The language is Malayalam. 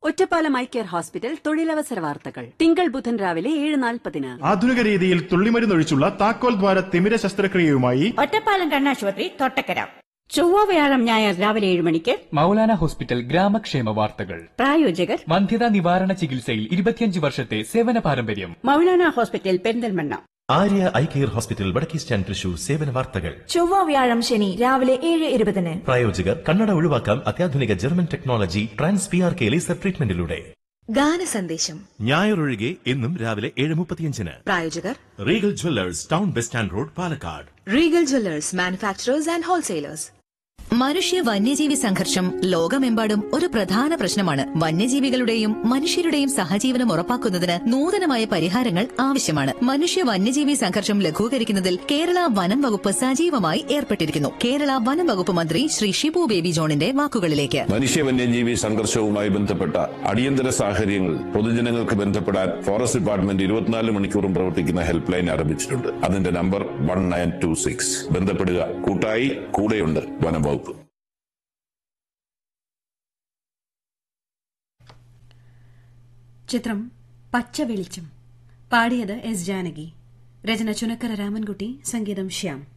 ഒറ്റപ്പാലം ഐ കെയർ ഹോസ്പിറ്റൽ തൊഴിലവസര വാർത്തകൾ തിങ്കൾ ബുധൻ രാവിലെ ഏഴ് നാൽപ്പതിന് ആധുനിക രീതിയിൽ തുള്ളിമരുന്നൊഴിച്ചുള്ള താക്കോൽ ദ്വാര തിമിര ശസ്ത്രക്രിയയുമായി ഒറ്റപ്പാലം കണ്ണാശുപത്രി തൊട്ടക്കര ചൊവ്വ വ്യാഴം ഞായർ രാവിലെ ഏഴ് മണിക്ക് മൗലാന ഹോസ്പിറ്റൽ ഗ്രാമക്ഷേമ വാർത്തകൾ പ്രായോജകർ വന്ധ്യതാ നിവാരണ ചികിത്സയിൽ ഇരുപത്തിയഞ്ച് വർഷത്തെ സേവന പാരമ്പര്യം Maulana hospital Perinthalmanna Arya eye care hospital വടക്കേ സ്റ്റാൻഡ് തൃശൂർ സേവന വാർത്തകൾ ചൊവ്വ വ്യാഴം ശനി രാവിലെ ഏഴ് ഇരുപതിന് പ്രായോജകർ കണ്ണട ഒഴിവാക്കാം അത്യാധുനിക German technology trans P R K laser ട്രീറ്റ്മെന്റിലൂടെ ഗാന സന്ദേശം ഞായറൊഴികെ എന്നും രാവിലെ ഏഴ് മുപ്പത്തിയഞ്ചിന് പ്രായോജകർ Regal Jewellers town bus stand road Palakkad Regal Jewellers manufacturers and wholesalers മനുഷ്യ വന്യജീവി സംഘർഷം ലോകമെമ്പാടും ഒരു പ്രധാന പ്രശ്നമാണ് വന്യജീവികളുടെയും മനുഷ്യരുടെയും സഹജീവനം ഉറപ്പാക്കുന്നതിന് നൂതനമായ പരിഹാരങ്ങൾ ആവശ്യമാണ് മനുഷ്യ വന്യജീവി സംഘർഷം ലഘൂകരിക്കുന്നതിൽ കേരള വനം വകുപ്പ് സജീവമായി ഏർപ്പെട്ടിരിക്കുന്നു കേരള വനം വകുപ്പ് മന്ത്രി ശ്രീ ഷിബു ബേബി ജോണിന്റെ വാക്കുകളിലേക്ക് മനുഷ്യ വന്യജീവി സംഘർഷവുമായി ബന്ധപ്പെട്ട അടിയന്തര സാഹചര്യങ്ങൾ പൊതുജനങ്ങൾക്ക് ബന്ധപ്പെടാൻ ഫോറസ്റ്റ് ഡിപ്പാർട്ട്മെന്റ് ഇരുപത്തിനാല് മണിക്കൂറും പ്രവർത്തിക്കുന്ന ഹെൽപ്പ് ലൈൻ ആരംഭിച്ചിട്ടുണ്ട് അതിന്റെ number one nine two six ബന്ധപ്പെടുക കൂട്ടായി കൂടെയുണ്ട് വനം വകുപ്പ് ചിത്രം പച്ച വെളിച്ചം പാടിയത് എസ് ജാനകി രചന ചുനക്കര രാമൻകുട്ടി സംഗീതം ശ്യാം